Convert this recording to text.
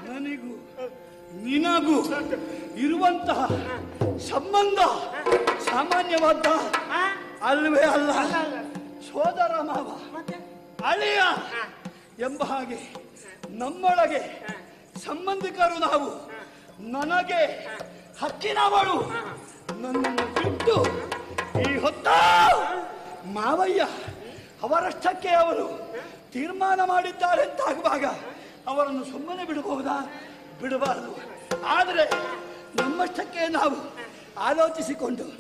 ನನಗೂ ನಿನಗೂ ಇರುವಂತಹ ಸಂಬಂಧ ಸಾಮಾನ್ಯವಾದ ಆ? ಅಲ್ವೇ ಅಲ್ಲ ಅಲ್ಲ, ಅಲ್ಲ. ಸೋದರ ಮಾವ ಮತ್ತೆ ಅಳಿಯ ಎಂಬ ಹಾಗೆ ನಮ್ಮೊಳಗೆ ಸಂಬಂಧಿಕರು ನಾವು ನನಗೆ ಹಕ್ಕಿನವಳು ನನ್ನನ್ನು ಬಿಟ್ಟು ಈ ಹೊತ್ತ ಮಾವಯ್ಯ ಅವರಷ್ಟಕ್ಕೆ ಅವರು ತೀರ್ಮಾನ ಮಾಡಿದ್ದಾರೆ ಅಂತಾಗುವಾಗ ಅವರನ್ನು ಸುಮ್ಮನೆ ಬಿಡಬಹುದಾ ಬಿಡಬಾರದು ಆದರೆ ನಮ್ಮಷ್ಟಕ್ಕೆ ನಾವು ಆಲೋಚಿಸಿಕೊಂಡು